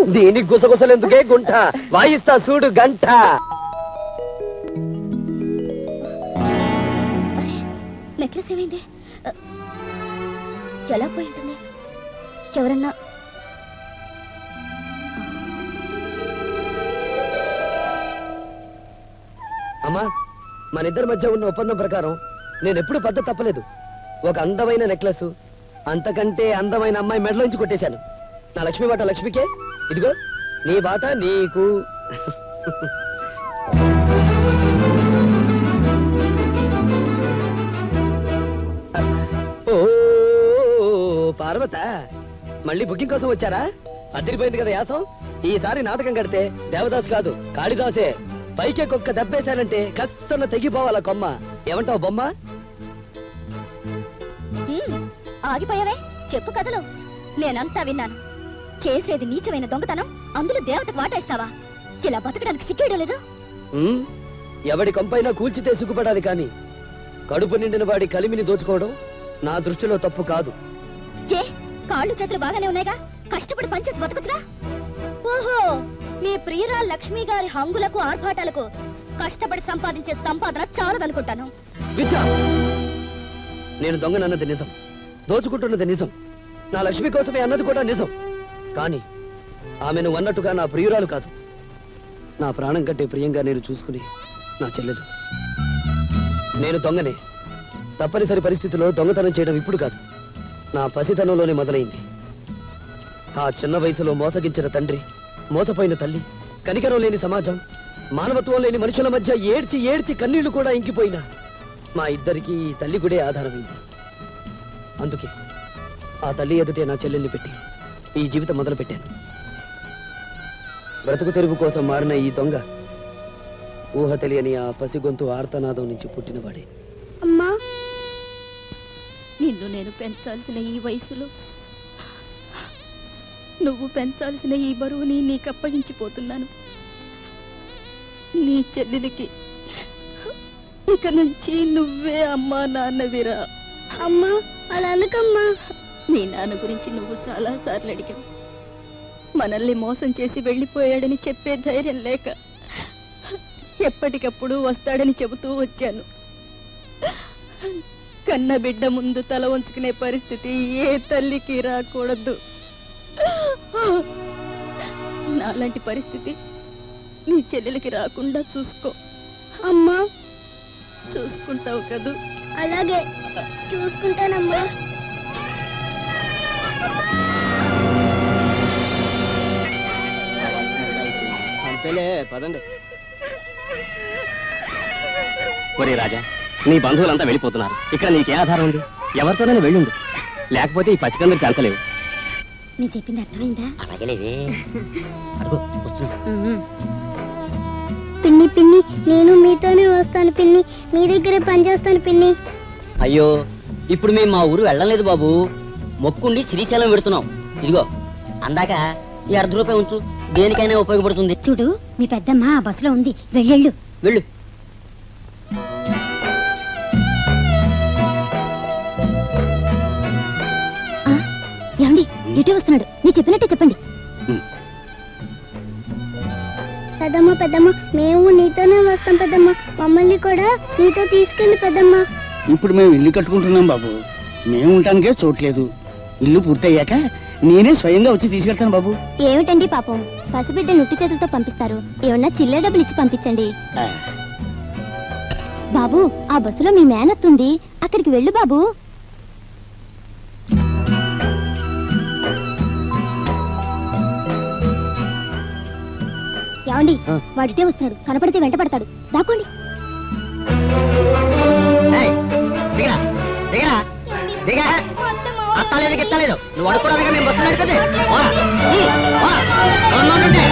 దీనికి గుసగుసలెందుకే గుంట వాయిస్తా చూడు గంట నెక్లెస్ ఏమైంది అ, ఎలా పోయి ఉంటుంది ఎవరన్నా అమ్మా మన ఇద్దరి మధ్య ఉన్న ఒప్పందం ప్రకారం నేను ఎప్పుడు పద్ధతి తప్పలేదు ఒక అందమైన నెక్లెస్ అంతకంటే అందమైన అమ్మాయి మెడలోంచి కొట్టేశాను నా లక్ష్మి బాట లక్ష్మికే ఇదిగో నీ బాట నీకు ఓ పార్వత మళ్ళీ బుకింగ్ కోసం వచ్చారా అదిరిపోయింది కదా యాసం ఈసారి నాటకం కడితే దేవదాస్ కాదు కాళిదాసే పైకే కుక్క దెబ్బేశానంటే కస్తన్న తెగిపోవాల కొమ్మ ఏమంటావు బొమ్మ హ్మ్, ఆగిపోయావే చెప్పు కథలు నేనంతా విన్నాను చేసేది నీచమైన దొంగతనం అందులో దేవతకు వాటేస్తావా ఇలా బతకడానికి సిగ్గేయడం లేదు ఉమ్, ఎవడి కొంపైనా కూల్చితే సిగ్గుపడాలి కాని కడుపు నిండిన వాడి కలిమిని దోచుకోవడం నా దృష్టిలో తప్పు కాదు ఏ కాళ్ళు చేతులు బాగానే ఉన్నాయిగా కష్టపడి పనిచేసి బతకొచ్చుగా ఓహో మీ ప్రియురాలు లక్ష్మి గారి హంగులకు ఆర్భాటాలకు కష్టపడి సంపాదించే సంపాదన చాలదనుకుంటాను విద్య నేను దొంగనన్నది నిజం దోచుకుంటున్నది నిజం నా లక్ష్మి కోసమే అన్నది కూడా నిజం కానీ ఆమెను అన్నట్టుగా నా ప్రియురాలు కాదు నా ప్రాణం కంటే ప్రియంగా నేను చూసుకుని నా చెల్లెలు నేను దొంగనే తప్పనిసరి పరిస్థితిలో దొంగతనం చేయడం ఇప్పుడు కాదు నా పసితనంలోనే మొదలైంది ఆ చిన్న వయసులో మోసగించిన తండ్రి మోసపోయిన తల్లి కనికరం లేని సమాజం మానవత్వం లేని మనుషుల మధ్య ఏడ్చి ఏడ్చి కన్నీళ్లు కూడా ఇంకిపోయినా మా ఇద్దరికి ఈ తల్లి గుడే ఆధారమైంది అందుకే ఆ తల్లి ఎదుటే నా చెల్లెల్ని పెట్టి ఈ జీవితం మొదలు పెట్టాను బ్రతుకు తెరువు కోసం మారిన ఈ దొంగ ఊహ తెలియని ఆ పసిగొంతు ఆర్తనాదం నుంచి పుట్టినవాడే అమ్మా నిన్ను నేను పెంచాల్సిన ఈ వయసులో నువ్వు పెంచాల్సిన ఈ బరువుని నీకు అప్పగించిపోతున్నాను నీ చెల్లెలికి ఇక నుంచి నువ్వే అమ్మా నాన్నవిరా అమ్మా అలా అనకమ్మా నీ నాన్న గురించి నువ్వు చాలా సార్లు అడిగావు మనల్ని మోసం చేసి వెళ్ళిపోయాడని చెప్పే ధైర్యం లేక ఎప్పటికప్పుడు వస్తాడని చెబుతూ వచ్చాను కన్న బిడ్డ ముందు తల ఉంచుకునే పరిస్థితి ఏ తల్లికి రాకూడదు నాలాంటి పరిస్థితి నీ చెల్లెలకి రాకుండా చూసుకో అమ్మా చూసుకుంటావు కదూ అలాగే చూసుకుంటానమ్మా అంతేలే పదండి ఒరే రాజా నీ బంధువులంతా వెళ్ళిపోతున్నారు ఇక్కడ నీకే ఆధారం ఉంది ఎవరితోనైనా వెళ్ళుండు లేకపోతే ఈ పచ్చికందరికి అంతలేవు నీ చెప్పింది అర్థమైందా అలాగేలేవే అడుగు వస్తున్నా పిన్ని పిన్ని నేను మీతోనే వస్తాను పిన్ని మీ దగ్గరే పనిచేస్తాను పిన్ని అయ్యో ఇప్పుడు మేము మా ఊరు వెళ్ళలేదు బాబు మొక్కుండి శ్రీశైలం పెడుతున్నాం ఇదిగో అందాక ఈ అర్ధ రూపాయి ఉంచు దేనికైనా ఉపయోగపడుతుంది చూడు మీ పెద్దమ్మ ఆ బస్సులో ఉంది వెళ్ళెళ్ళు వెళ్ళు ఏమండి ఎటు వస్తున్నాడు నీ చెప్పినట్టే చెప్పండి పెద్దమ్మ పెద్దమ్మ మేము నీతోనే వస్తాం పెద్దమ్మ మమ్మల్ని కూడా నీతో తీసుకెళ్ళి పెద్దమ్మ ఇప్పుడు మేము ఇల్లు కట్టుకుంటున్నాం బాబు మేము ఉండటానికే చోట్లేదు ఇల్లు పూర్తయ్యాక నేనే స్వయంగా వచ్చి తీసుకెళ్తాను బాబు ఏమిటండి పాపం పసిబిడ్డ నుట్టి చేతులతో పంపిస్తారు ఏమన్నా చిల్లర డబ్బులు ఇచ్చి పంపించండి ఆ, బాబు ఆ బస్సులో మీ మేనత్తుంది అక్కడికి వెళ్ళు బాబు ఏమండి ఆ. వాడిటే వస్తున్నాడు కనపడితే వెంట పడతాడు దాక్కోండి ఏయ్, దిగరా దిగరా దిగా అత్తలేదు గిత్తలేదు నువ్వు అడుకోవడానికి మేము బస్సు నడుతుంది